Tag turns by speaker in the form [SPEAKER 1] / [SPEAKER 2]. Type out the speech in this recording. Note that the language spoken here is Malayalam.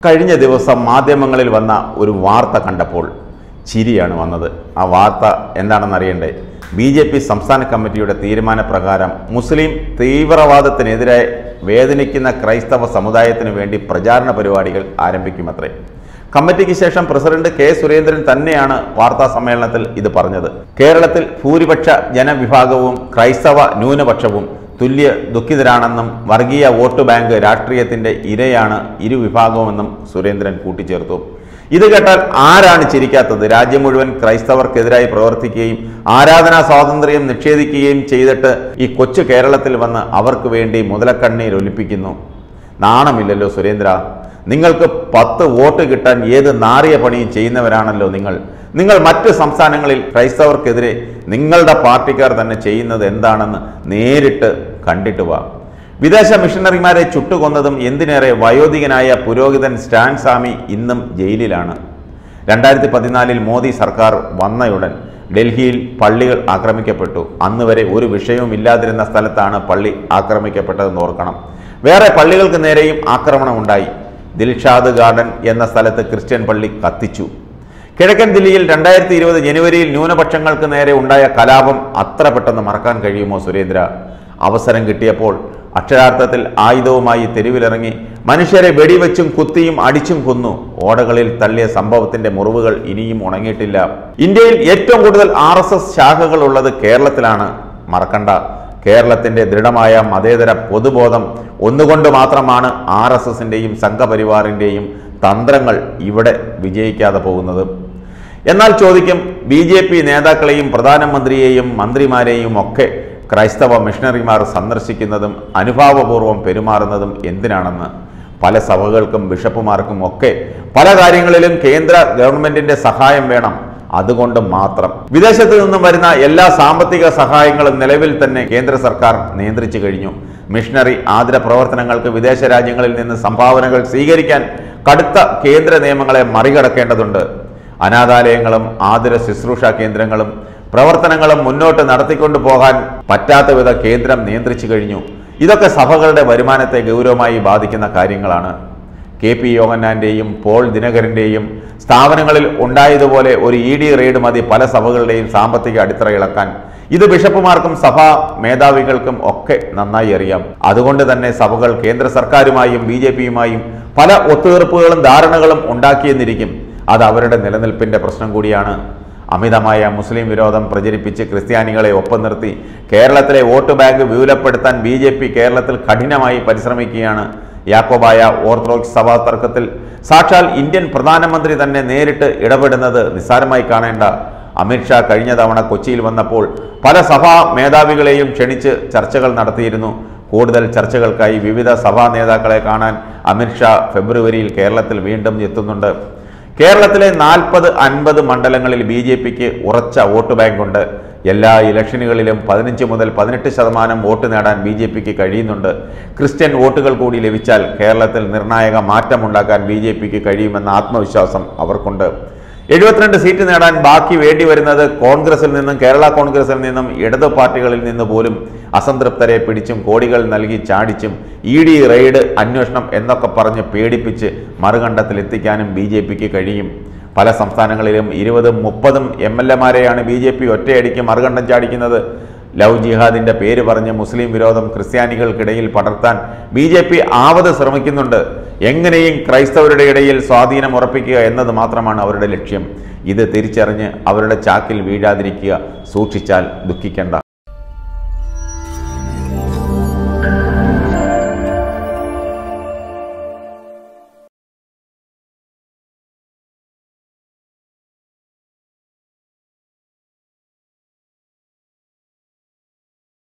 [SPEAKER 1] കഴിഞ്ഞ ദിവസം മാധ്യമങ്ങളിൽ വന്ന ഒരു വാർത്ത കണ്ടപ്പോൾ ചിരിയാണ് വന്നത് ആ വാർത്ത എന്താണെന്ന് അറിയണ്ടേ ബി ജെ പി സംസ്ഥാന കമ്മിറ്റിയുടെ തീരുമാനപ്രകാരം മുസ്ലിം തീവ്രവാദത്തിനെതിരെ വേദനിക്കുന്ന ക്രൈസ്തവ സമുദായത്തിനു വേണ്ടി പ്രചാരണ പരിപാടികൾ ആരംഭിക്കുമത്രേ കമ്മിറ്റിക്ക് ശേഷം പ്രസിഡന്റ് കെ സുരേന്ദ്രൻ തന്നെയാണ് വാർത്താ സമ്മേളനത്തിൽ ഇത് പറഞ്ഞത് കേരളത്തിൽ ഭൂരിപക്ഷ ജനവിഭാഗവും ക്രൈസ്തവ ന്യൂനപക്ഷവും തുല്യ ദുഃഖിതരാണെന്നും വർഗീയ വോട്ട് ബാങ്ക് രാഷ്ട്രീയത്തിന്റെ ഇരയാണ് ഇരുവിഭാഗവുമെന്നും സുരേന്ദ്രൻ കൂട്ടിച്ചേർത്തു ഇത് കേട്ടാൽ ആരാണ് ചിരിക്കാത്തത് രാജ്യം മുഴുവൻ ക്രൈസ്തവർക്കെതിരായി പ്രവർത്തിക്കുകയും ആരാധനാ സ്വാതന്ത്ര്യം നിഷേധിക്കുകയും ചെയ്തിട്ട് ഈ കൊച്ചു കേരളത്തിൽ വന്ന് അവർക്ക് വേണ്ടി മുതലക്കണ്ണീർ ഒലിപ്പിക്കുന്നു നാണമില്ലല്ലോ സുരേന്ദ്ര നിങ്ങൾക്ക് പത്ത് വോട്ട് കിട്ടാൻ ഏത് നാറിയ പണിയും ചെയ്യുന്നവരാണല്ലോ നിങ്ങൾ നിങ്ങൾ മറ്റ് സംസ്ഥാനങ്ങളിൽ ക്രൈസ്തവർക്കെതിരെ നിങ്ങളുടെ പാർട്ടിക്കാർ തന്നെ ചെയ്യുന്നത് എന്താണെന്ന് നേരിട്ട് കണ്ടിട്ട് വാ വിദേശ മിഷണറിമാരെ ചുട്ടുകൊന്നതും എന്തിനേറെ വയോധികനായ പുരോഹിതൻ സ്റ്റാൻ സ്വാമി ഇന്നും ജയിലിലാണ് രണ്ടായിരത്തി പതിനാലിൽ മോദി സർക്കാർ വന്നയുടൻ ഡൽഹിയിൽ പള്ളികൾ ആക്രമിക്കപ്പെട്ടു അന്ന് വരെ ഒരു വിഷയവും ഇല്ലാതിരുന്ന സ്ഥലത്താണ് പള്ളി ആക്രമിക്കപ്പെട്ടതെന്ന് ഓർക്കണം വേറെ പള്ളികൾക്ക് നേരെയും ആക്രമണം ഉണ്ടായി ദിൽഷാദ് ഗാർഡൻ എന്ന സ്ഥലത്ത് ക്രിസ്ത്യൻ പള്ളി കത്തിച്ചു കിഴക്കൻ ദില്ലിയിൽ രണ്ടായിരത്തി ഇരുപത് ജനുവരിയിൽ ന്യൂനപക്ഷങ്ങൾക്ക് നേരെ ഉണ്ടായ കലാപം അത്ര പെട്ടെന്ന് മറക്കാൻ കഴിയുമോ സുരേന്ദ്ര അവസരം കിട്ടിയപ്പോൾ അക്ഷരാർത്ഥത്തിൽ ആയുധവുമായി തെരുവിലിറങ്ങി മനുഷ്യരെ വെടിവെച്ചും കുത്തിയും അടിച്ചും കൊന്നു ഓടകളിൽ തള്ളിയ സംഭവത്തിന്റെ മുറിവുകൾ ഇനിയും ഉണങ്ങിയിട്ടില്ല ഇന്ത്യയിൽ ഏറ്റവും കൂടുതൽ ആർ എസ് എസ് ശാഖകൾ ഉള്ളത് കേരളത്തിലാണ് മറക്കണ്ട കേരളത്തിന്റെ ദൃഢമായ മതേതര പൊതുബോധം ഒന്നുകൊണ്ട് മാത്രമാണ് ആർ എസ് എസിന്റെയും സംഘപരിവാറിന്റെയും തന്ത്രങ്ങൾ ഇവിടെ വിജയിക്കാതെ പോകുന്നത് എന്നാൽ ചോദിക്കും ബി ജെ പി നേതാക്കളെയും പ്രധാനമന്ത്രിയെയും മന്ത്രിമാരെയും ഒക്കെ ക്രൈസ്തവ മിഷണറിമാർ സന്ദർശിക്കുന്നതും അനുഭാവപൂർവ്വം പെരുമാറുന്നതും എന്തിനാണെന്ന് പല സഭകൾക്കും ബിഷപ്പുമാർക്കും ഒക്കെ പല കാര്യങ്ങളിലും കേന്ദ്ര ഗവൺമെന്റിന്റെ സഹായം വേണം അതുകൊണ്ട് മാത്രം വിദേശത്ത് നിന്നും വരുന്ന എല്ലാ സാമ്പത്തിക സഹായങ്ങളും നിലവിൽ തന്നെ കേന്ദ്ര സർക്കാർ നിയന്ത്രിച്ചു കഴിഞ്ഞു മിഷണറി ആതിര പ്രവർത്തനങ്ങൾക്ക് വിദേശ രാജ്യങ്ങളിൽ നിന്ന് സംഭാവനകൾ സ്വീകരിക്കാൻ കടുത്ത കേന്ദ്ര നിയമങ്ങളെ മറികടക്കേണ്ടതുണ്ട് അനാഥാലയങ്ങളും ആതുര ശുശ്രൂഷ കേന്ദ്രങ്ങളും പ്രവർത്തനങ്ങളും മുന്നോട്ട് നടത്തിക്കൊണ്ടു പോകാൻ പറ്റാത്ത വിധം കേന്ദ്രം നിയന്ത്രിച്ചു കഴിഞ്ഞു ഇതൊക്കെ സഭകളുടെ വരുമാനത്തെ ഗൗരവമായി ബാധിക്കുന്ന കാര്യങ്ങളാണ് കെ പി യോഹന്നാന്റെയും പോൾ ദിനകരന്റെയും സ്ഥാപനങ്ങളിൽ ഉണ്ടായതുപോലെ ഒരു ഇ ഡി റെയ്ഡ് മതി പല സഭകളുടെയും സാമ്പത്തിക അടിത്തറ ഇളക്കാൻ ഇത് ബിഷപ്പുമാർക്കും സഭാ മേധാവികൾക്കും ഒക്കെ നന്നായി അറിയാം അതുകൊണ്ട് തന്നെ സഭകൾ കേന്ദ്ര സർക്കാരുമായും ബി ജെ പിയുമായും പല ഒത്തുതീർപ്പുകളും ധാരണകളും ഉണ്ടാക്കിയെന്നിരിക്കും അത് അവരുടെ നിലനിൽപ്പിന്റെ പ്രശ്നം കൂടിയാണ് അമിതമായ മുസ്ലിം വിരോധം പ്രചരിപ്പിച്ച് ക്രിസ്ത്യാനികളെ ഒപ്പം നിർത്തി കേരളത്തിലെ വോട്ട് ബാങ്ക് വിപുലപ്പെടുത്താൻ ബി ജെ പി കേരളത്തിൽ കഠിനമായി പരിശ്രമിക്കുകയാണ് യാക്കോബായ ഓർത്തഡോക്സ് സഭാ തർക്കത്തിൽ സാക്ഷാൽ ഇന്ത്യൻ പ്രധാനമന്ത്രി തന്നെ നേരിട്ട് ഇടപെടുന്നത് നിസ്സാരമായി കാണേണ്ട അമിത്ഷാ കഴിഞ്ഞ തവണ കൊച്ചിയിൽ വന്നപ്പോൾ പല സഭാ മേധാവികളെയും ക്ഷണിച്ച് ചർച്ചകൾ നടത്തിയിരുന്നു കൂടുതൽ ചർച്ചകൾക്കായി വിവിധ സഭാ നേതാക്കളെ കാണാൻ അമിത്ഷാ ഫെബ്രുവരിയിൽ കേരളത്തിൽ വീണ്ടും എത്തുന്നുണ്ട് കേരളത്തിലെ നാൽപ്പത് അൻപത് മണ്ഡലങ്ങളിൽ ബി ജെ പിക്ക് ഉറച്ച വോട്ട് ബാങ്കുണ്ട് എല്ലാ ഇലക്ഷനുകളിലും പതിനഞ്ച് മുതൽ പതിനെട്ട് ശതമാനം വോട്ട് നേടാൻ ബി ജെ പിക്ക് കഴിയുന്നുണ്ട് ക്രിസ്ത്യൻ വോട്ടുകൾ കൂടി ലഭിച്ചാൽ കേരളത്തിൽ നിർണായക മാറ്റമുണ്ടാക്കാൻ ബി ജെ പിക്ക് കഴിയുമെന്ന ആത്മവിശ്വാസം അവർക്കുണ്ട് എഴുപത്തിരണ്ട് സീറ്റ് നേടാൻ ബാക്കി വേണ്ടി വരുന്നത് കോൺഗ്രസിൽ നിന്നും കേരള കോൺഗ്രസിൽ നിന്നും ഇടതു പാർട്ടികളിൽ നിന്ന് പോലും അസംതൃപ്തരെ പിടിച്ചും കോടികൾ നൽകി ചാടിച്ചും ഇ ഡി റെയ്ഡ് അന്വേഷണം എന്നൊക്കെ പറഞ്ഞ് പേടിപ്പിച്ച് മറുകണ്ഠത്തിൽ എത്തിക്കാനും ബി ജെ പിക്ക് കഴിയും പല സംസ്ഥാനങ്ങളിലും ഇരുപതും മുപ്പതും എം എൽ എമാരെയാണ് ബി ജെ പി ഒറ്റയടിക്ക് മറുകണ്ഠം ചാടിക്കുന്നത് ലവ് ജിഹാദിന്റെ പേര് പറഞ്ഞ് മുസ്ലിം വിരോധം ക്രിസ്ത്യാനികൾക്കിടയിൽ പടർത്താൻ ബി ജെ പി ആവത് ശ്രമിക്കുന്നുണ്ട് എങ്ങനെയും ക്രൈസ്തവരുടെ ഇടയിൽ സ്വാധീനം ഉറപ്പിക്കുക എന്നത് മാത്രമാണ് അവരുടെ ലക്ഷ്യം ഇത് തിരിച്ചറിഞ്ഞ് അവരുടെ ചാക്കിൽ വീഴാതിരിക്കുക സൂക്ഷിച്ചാൽ ദുഃഖിക്കേണ്ട